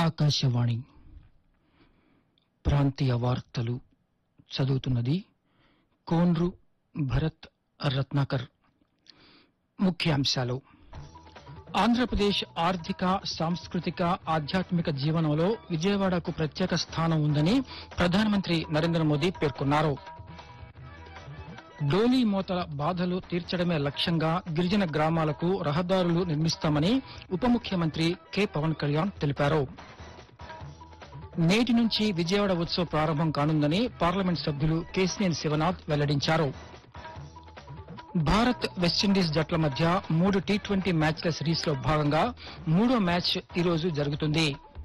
ఆకాశవాణి ప్రాంతీయ వార్తలు చదువుతున్నది కోన్రు భరత్ రత్నాకర్ ముఖ్యాంశాలు ఆంధ్రప్రదేశ్ ఆర్థిక సాంస్కృతిక ఆధ్యాత్మిక జీవనంలో విజయవాడకు ప్రత్యేక స్థానం ఉందని ప్రధానమంత్రి నరేంద్ర మోదీ పేర్కొన్నారు డోలీ మోతల బాధలు తీర్చడమే లక్ష్యంగా గిరిజన గ్రామాలకు రహదారులు నిర్మిస్తామని ఉప ముఖ్యమంత్రి కె పవన్ కళ్యాణ్ తెలిపారు నేటి నుంచి విజయవాడ ఉత్సవ్ ప్రారంభం కానుందని పార్లమెంట్ సభ్యులు కేసినేని శివనాథ్ వెల్లడించారు భారత్ వెస్టిండీస్ జట్ల మధ్య మూడు టీ ట్వంటీ మ్యాచ్ల సిరీస్ లో భాగంగా మూడో మ్యాచ్ ఈరోజు జరుగుతుంది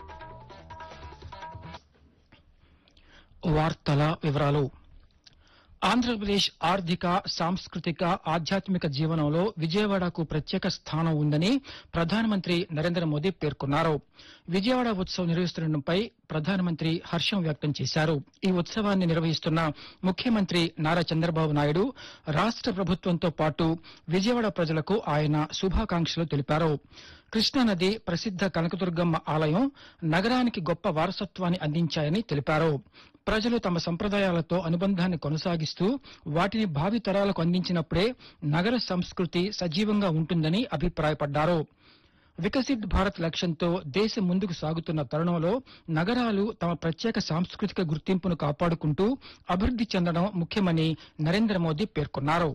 వార్తల వివరాలు ఆంధ్రప్రదేశ్ ఆర్థిక సాంస్కృతిక ఆధ్యాత్మిక జీవనంలో విజయవాడకు ప్రత్యేక స్థానం ఉందని ప్రధానమంత్రి నరేంద్ర మోదీ పేర్కొన్నారు విజయవాడ ఉత్సవం నిర్వహిస్తుండటంపై ప్రధానమంత్రి హర్షం వ్యక్తం చేశారు ఈ ఉత్సవాన్ని నిర్వహిస్తున్న ముఖ్యమంత్రి నారా చంద్రబాబు నాయుడు రాష్ట ప్రభుత్వంతో పాటు విజయవాడ ప్రజలకు ఆయన శుభాకాంక్షలు తెలిపారు కృష్ణానది ప్రసిద్ధ కనకదుర్గమ్మ ఆలయం నగరానికి గొప్ప వారసత్వాన్ని అందించాయని తెలిపారు ప్రజలు తమ సంప్రదాయాలతో అనుబంధాన్ని కొనసాగిస్తూ వాటిని భావి తరాలకు అందించినప్పుడే నగర సంస్కృతి సజీవంగా ఉంటుందని అభిప్రాయపడ్డారు వికసిత్ భారత్ లక్ష్యంతో దేశం ముందుకు సాగుతున్న తరుణంలో నగరాలు తమ ప్రత్యేక సాంస్కృతిక గుర్తింపును కాపాడుకుంటూ అభివృద్ది చెందడం ముఖ్యమని నరేంద్ర మోదీ పేర్కొన్నారు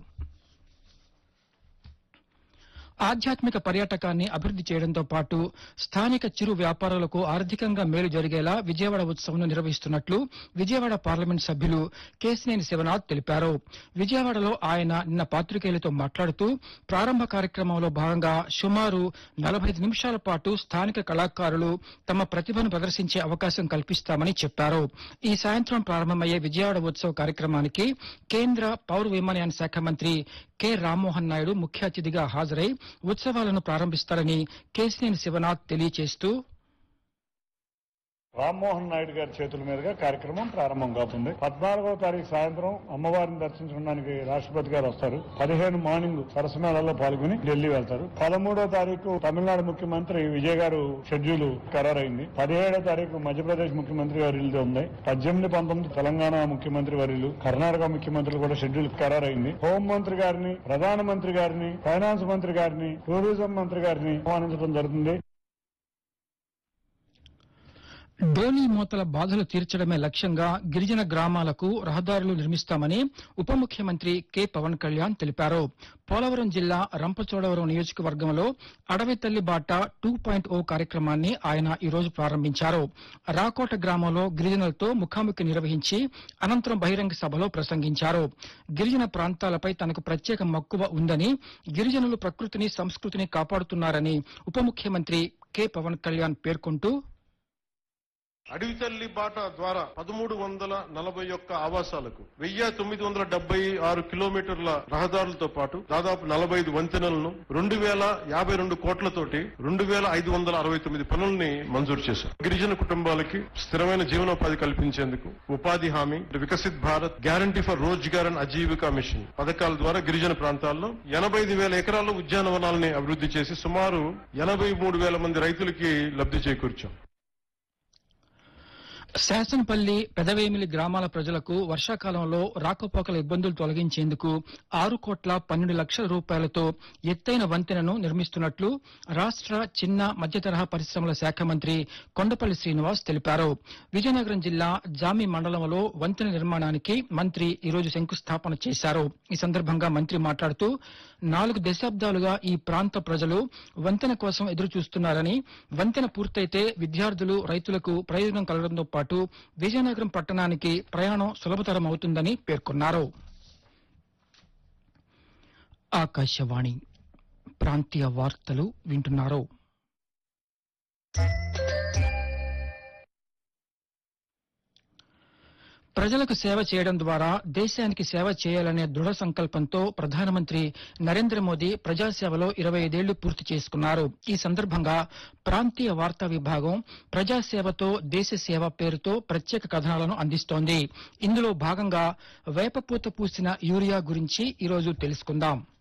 ఆధ్యాత్మిక పర్యాటకాన్ని అభివృద్ది చేయడంతో పాటు స్థానిక చిరు వ్యాపారులకు ఆర్థికంగా మేలు జరిగేలా విజయవాడ ఉత్సవం నిర్వహిస్తున్నట్లు విజయవాడ పార్లమెంట్ సభ్యులు కేసినేని శివనాథ్ తెలిపారు విజయవాడలో ఆయన నిన్న పాత్రికేయులతో మాట్లాడుతూ ప్రారంభ కార్యక్రమంలో భాగంగా సుమారు నలభై నిమిషాల పాటు స్థానిక కళాకారులు తమ ప్రతిభను ప్రదర్శించే అవకాశం కల్పిస్తామని చెప్పారు ఈ సాయంత్రం ప్రారంభమయ్యే విజయవాడ ఉత్సవ కార్యక్రమానికి కేంద్ర పౌర విమానయాన శాఖ మంత్రి కె రామ్మోహన్ నాయుడు ముఖ్య అతిథిగా హాజరై ఉత్సవాలను ప్రారంభిస్తారని కేసినేని శివనాథ్ తెలియజేస్తూ రామ్మోహన్ నాయుడు గారి చేతుల మీదుగా కార్యక్రమం ప్రారంభం కావుతుంది పద్నాలుగవ తారీఖు సాయంత్రం అమ్మవారిని దర్శించుకోవడానికి రాష్ట్రపతి గారు వస్తారు పదిహేను మార్నింగ్ సరసమేళాల్లో పాల్గొని ఢిల్లీ వెళ్తారు పదమూడో తారీఖు తమిళనాడు ముఖ్యమంత్రి విజయ్ గారు షెడ్యూల్ ఖరారైంది పదిహేడో తారీఖు మధ్యప్రదేశ్ ముఖ్యమంత్రి గారి ఇల్లు ఉంది పద్దెనిమిది పంతొమ్మిది తెలంగాణ ముఖ్యమంత్రి వర్యులు కర్ణాటక ముఖ్యమంత్రులు కూడా షెడ్యూల్ ఖరారైంది హోంమంత్రి గారిని ప్రధానమంత్రి గారిని ఫైనాన్స్ మంత్రి గారిని టూరిజం మంత్రి గారిని ఆహ్వానించడం జరుగుతుంది డోలీ మూతల బాధలు తీర్చడమే లక్ష్యంగా గిరిజన గ్రామాలకు రహదారులు నిర్మిస్తామని ఉప ముఖ్యమంత్రి కె పవన్ కళ్యాణ్ తెలిపారు పోలవరం జిల్లా రంపచోడవరం నియోజకవర్గంలో అడవి తల్లి బాట టూ పాయింట్ ఓ కార్యక్రమాన్ని ఆయన ఈ రోజు ప్రారంభించారు రాకోట గ్రామంలో గిరిజనులతో ముఖాముఖి నిర్వహించి అనంతరం బహిరంగ సభలో ప్రసంగించారు గిరిజన ప్రాంతాలపై తనకు ప్రత్యేక మక్కువ ఉందని గిరిజనులు ప్రకృతిని సంస్కృతిని కాపాడుతున్నారని ఉప ముఖ్యమంత్రి కె పవన్ కళ్యాణ్ పేర్కొంటూ అడవి తల్లి బాట ద్వారా పదమూడు వందల నలభై ఒక్క ఆవాసాలకు వెయ్యి తొమ్మిది వందల డెబ్బై ఆరు కిలోమీటర్ల రహదారులతో పాటు దాదాపు నలభై ఐదు వంతెనలను రెండు వేల యాభై రెండు కోట్లతోటి రెండు వేల ఐదు వందల అరవై తొమ్మిది పనుల్ని మంజూరు చేశారు గిరిజన కుటుంబాలకి స్థిరమైన జీవనోపాధి కల్పించేందుకు ఉపాధి హామీ Viksit Bharat guarantee for Rozgar and Ajeevika mission పథకాల ద్వారా గిరిజన ప్రాంతాల్లో ఎనభై ఐదు వేల ఎకరాల్లో ఉద్యానవనాలని అభివృద్ధి చేసి సుమారు ఎనభై మూడు వేల మంది రైతులకి లబ్ధి చేకూర్చాం శాసనపల్లి పెదవేమిలి గ్రామాల ప్రజలకు వర్షాకాలంలో రాకపోకల ఇబ్బందులు తొలగించేందుకు ఆరు కోట్ల పన్నెండు లక్షల రూపాయలతో ఎత్తైన వంతెనను నిర్మిస్తున్నట్లు రాష్ట్ర చిన్న మధ్య తరహా పరిశ్రమల శాఖ మంత్రి కొండపల్లి శ్రీనివాస్ తెలిపారు విజయనగరం జిల్లా జామి మండలంలో వంతెన నిర్మాణానికి మంత్రి ఈరోజు శంకుస్థాపన చేశారు ఈ సందర్భంగా మంత్రి మాట్లాడుతూ నాలుగు దశాబ్దాలుగా ఈ ప్రాంత ప్రజలు వంతెన కోసం ఎదురు చూస్తున్నారని వంతెన పూర్తయితే విద్యార్థులు రైతులకు ప్రయోజనం కలగడంతో పాటు విజయనగరం పట్టణానికి ప్రయాణం సులభతరం అవుతుందని పేర్కొన్నారు ఆకాశవాణి ప్రాంతీయ వార్తలు వింటున్నారు ప్రజలకు సేవ చేయడం ద్వారా దేశానికి సేవ చేయాలనే దృఢ సంకల్పంతో ప్రధానమంత్రి నరేంద్ర మోదీ ప్రజాసేవలో ఇరవై ఐదేళ్లు పూర్తి చేసుకున్నారు ఈ సందర్భంగా ప్రాంతీయ వార్తా విభాగం ప్రజాసేవతో దేశ సేవ పేరుతో ప్రత్యేక కథనాలను అందిస్తోంది ఇందులో భాగంగా వేపపూత పూసిన యూరియా గురించి ఈరోజు తెలుసుకుందాం